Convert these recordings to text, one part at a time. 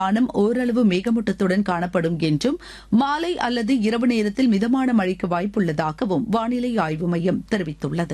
வானம் ஓரளவு மேகமூட்டத்துடன் காணப்படும் என்றும் மாலை அல்லது இரவு நேரத்தில் மிதமான மழைக்கு வாய்ப்புள்ளதாகவும் வானிலை ஆய்வு மையம் தெரிவித்துள்ளது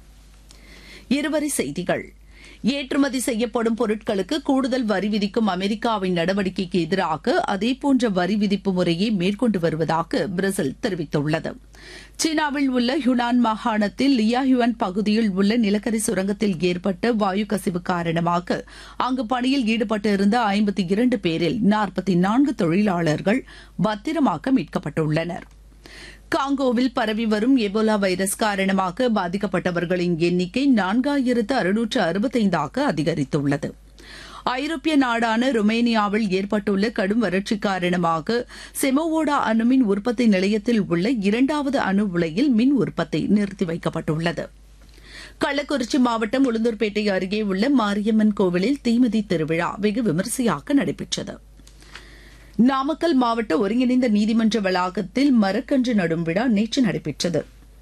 இருவரி செய்திகள் ஏற்றுமதி செய்யப்படும் பொருட்களுக்கு கூடுதல் வரி விதிக்கும் அமெரிக்காவின் நடவடிக்கைக்கு எதிராக அதேபோன்ற வரி விதிப்பு முறையை மேற்கொண்டு வருவதாக பிரேசில் தெரிவித்துள்ளது சீனாவில் உள்ள ஹுனான் மாகாணத்தில் லியாஹுவான் பகுதியில் உள்ள நிலக்கரி சுரங்கத்தில் ஏற்பட்ட வாயு கசிவு காரணமாக அங்கு பணியில் ஈடுபட்டிருந்த ஐம்பத்தி இரண்டு பேரில் நாற்பத்தி நான்கு தொழிலாளர்கள் பத்திரமாக மீட்கப்பட்டுள்ளனர் காங்கோவில் பரவி வரும் எபோலா வைரஸ் காரணமாக பாதிக்கப்பட்டவர்களின் எண்ணிக்கை நான்காயிரத்து அறுநூற்று அறுபத்தைந்தாக அதிகரித்துள்ளது ஐரோப்பிய நாடான ருமேனியாவில் ஏற்பட்டுள்ள கடும் வறட்சி காரணமாக செமோவோடா அணுமின் உற்பத்தி நிலையத்தில் உள்ள இரண்டாவது அணு உலையில் மின் உற்பத்தி நிறுத்தி வைக்கப்பட்டுள்ளது கள்ளக்குறிச்சி மாவட்டம் உளுந்தூர்பேட்டை அருகே உள்ள மாரியம்மன் கோவிலில் தீமிதி திருவிழா வெகு விமரிசையாக நடைபெற்றது நாமக்கல் மாவட்ட ஒருங்கிணைந்த நீதிமன்ற வளாகத்தில் மரக்கன்று நடும் விழா நேற்று நடைபெற்றது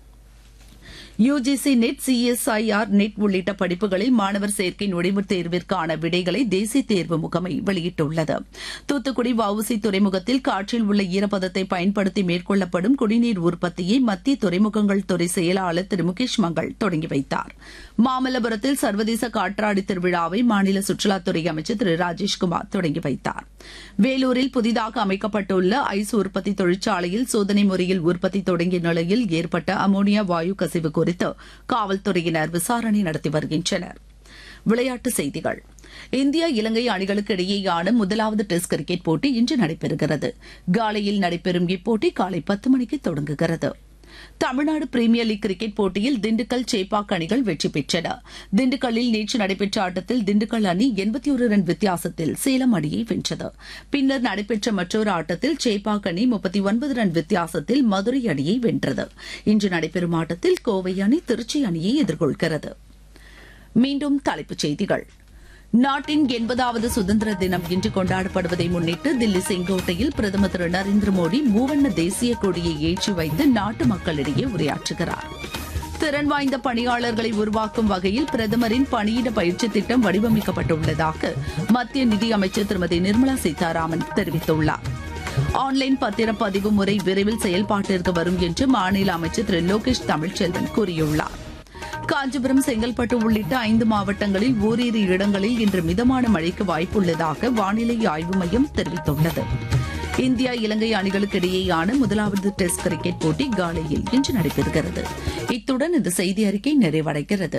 யுஜிசி நெட் சிஎஸ்ஐஆர் நெட் உள்ளிட்ட படிப்புகளில் மாணவர் சேர்க்கை நுழைவுத் தேர்விற்கான விடைகளை தேசிய தேர்வு முகமை வெளியிட்டுள்ளது தூத்துக்குடி வவுசி துறைமுகத்தில் காற்றில் உள்ள ஈரப்பதத்தை பயன்படுத்தி மேற்கொள்ளப்படும் குடிநீர் உற்பத்தியை மத்திய துறைமுகங்கள் துறை செயலாளர் திரு முகேஷ் மங்கள் தொடங்கி வைத்தார் மாமல்லபுரத்தில் சர்வதேச காற்றாடி திருவிழாவை மாநில சுற்றுலாத்துறை அமைச்சர் திரு ராஜேஷ்குமார் தொடங்கி வைத்தார் வேலூரில் புதிதாக அமைக்கப்பட்டுள்ள ஐஸ் உற்பத்தி தொழிற்சாலையில் சோதனை முறையில் உற்பத்தி தொடங்கிய நிலையில் ஏற்பட்ட அமோனியா வாயு கசிவு குறித்து காவல்துறையினர் விசாரணை நடத்தி வருகின்றனர் விளையாட்டுச் செய்திகள் இந்தியா இலங்கை அணிகளுக்கு இடையேயான முதலாவது டெஸ்ட் கிரிக்கெட் போட்டி இன்று நடைபெறுகிறது காலையில் நடைபெறும் இப்போட்டி காலை பத்து மணிக்கு தொடங்குகிறது தமிழ்நாடு பிரீமியர் லீக் கிரிக்கெட் போட்டியில் திண்டுக்கல் சேப்பாக் அணிகள் வெற்றி பெற்றன திண்டுக்கல்லில் நேற்று நடைபெற்ற ஆட்டத்தில் திண்டுக்கல் அணி எண்பத்தி ஒரு ரன் வித்தியாசத்தில் சேலம் அணியை வென்றது பின்னர் நடைபெற்ற மற்றொரு ஆட்டத்தில் சேப்பாக் அணி முப்பத்தி ஒன்பது ரன் வித்தியாசத்தில் மதுரை அணியை வென்றது இன்று நடைபெறும் ஆட்டத்தில் கோவை அணி திருச்சி அணியை எதிர்கொள்கிறது மீண்டும் தலைப்புச் செய்திகள் நாட்டின் எண்பதாவது சுதந்திர தினம் இன்று கொண்டாடப்படுவதை முன்னிட்டு தில்லி செங்கோட்டையில் பிரதமர் திரு நரேந்திர மோடி மூவண்ண தேசிய கொடியை ஏற்றி வைத்து நாட்டு மக்களிடையே உரையாற்றுகிறார் திறன் வாய்ந்த பணியாளர்களை உருவாக்கும் வகையில் பிரதமரின் பணியிட பயிற்சி திட்டம் வடிவமைக்கப்பட்டுள்ளதாக மத்திய நிதியமைச்சர் திருமதி நிர்மலா சீதாராமன் தெரிவித்துள்ளார் ஆன்லைன் பத்திரப்பதிவு முறை விரைவில் செயல்பாட்டிற்கு வரும் என்று மாநில அமைச்சர் திரு லோகேஷ் தமிழ்ச்செல்வன் கூறியுள்ளார் காஞ்சிபுரம் செங்கல்பட்டு உள்ளிட்ட ஐந்து மாவட்டங்களில் ஓரிரு இடங்களில் இன்று மிதமான மழைக்கு வாய்ப்புள்ளதாக வானிலை ஆய்வு மையம் தெரிவித்துள்ளது இந்தியா இலங்கை அணிகளுக்கு இடையேயான முதலாவது டெஸ்ட் கிரிக்கெட் போட்டி காலையில் இன்று நடைபெறுகிறது இத்துடன் இந்த செய்தி அறிக்கை நிறைவடைகிறது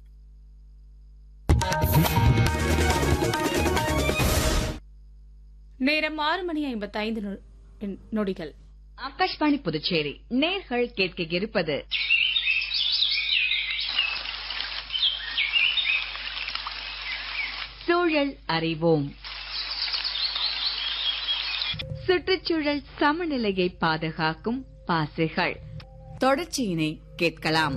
நேரம் ஆறு மணி ஐம்பத்தைந்து நொடிகள் ஆகாஷ்வாணி புதுச்சேரி நேர்கள் கேட்க இருப்பது சூழல் அறிவோம் சுற்றுச்சூழல் சமநிலையை பாதுகாக்கும் பாசைகள் தொடர்ச்சியினை கேட்கலாம்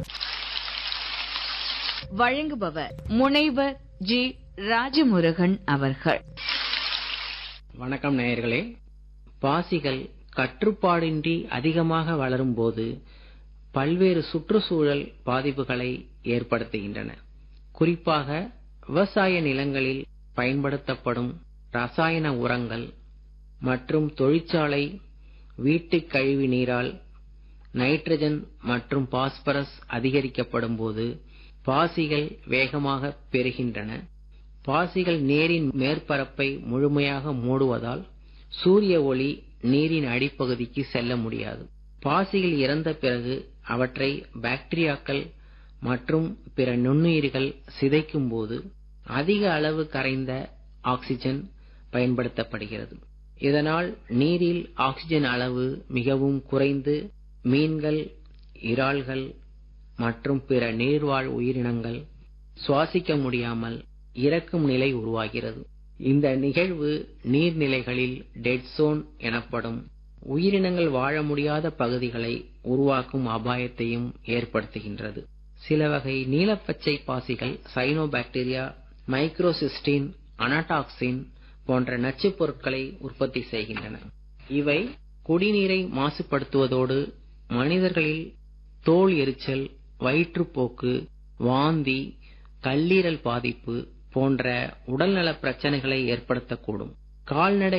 வழங்குபவர் முனைவர் ஜி ராஜமுருகன் அவர்கள் வணக்கம் நேயர்களே பாசிகள் கட்டுப்பாடின்றி அதிகமாக வளரும்போது பல்வேறு சுற்றுச்சூழல் பாதிப்புகளை ஏற்படுத்துகின்றன குறிப்பாக விவசாய நிலங்களில் பயன்படுத்தப்படும் ரசாயன உரங்கள் மற்றும் தொழிற்சாலை வீட்டுக் கழிவு நீரால் நைட்ரஜன் மற்றும் பாஸ்பரஸ் அதிகரிக்கப்படும் போது பாசிகள் வேகமாக பெருகின்றன பாசிகள் நீரின் மேற்பரப்பை முழுமையாக மூடுவதால் சூரிய ஒளி நீரின் அடிப்பகுதிக்கு செல்ல முடியாது பாசிகள் இறந்த பிறகு அவற்றை பாக்டீரியாக்கள் மற்றும் பிற நுண்ணுயிர்கள் சிதைக்கும் போது அதிக அளவு கரைந்த ஆக்சிஜன் பயன்படுத்தப்படுகிறது இதனால் நீரில் ஆக்சிஜன் அளவு மிகவும் குறைந்து மீன்கள் இறால்கள் மற்றும் பிற நீர்வாழ் உயிரினங்கள் சுவாசிக்க முடியாமல் இறக்கும் நிலை உருவாகிறது இந்த நிகழ்வு நீர்நிலைகளில் டெட் சோன் எனப்படும் உயிரினங்கள் வாழ முடியாத பகுதிகளை உருவாக்கும் அபாயத்தையும் ஏற்படுத்துகின்றது சில வகை நீலப்பச்சை பாசிகள் சைனோபாக்டீரியா மைக்ரோசிஸ்டின் அனடாக்சின் போன்ற நச்சுப் பொருட்களை உற்பத்தி செய்கின்றன இவை குடிநீரை மாசுபடுத்துவதோடு மனிதர்களில் தோல் எரிச்சல் வயிற்றுப்போக்கு வாந்தி கல்லீரல் பாதிப்பு போன்ற உடல்நல பிரச்சனைகளை ஏற்படுத்தக்கூடும் கால்நடை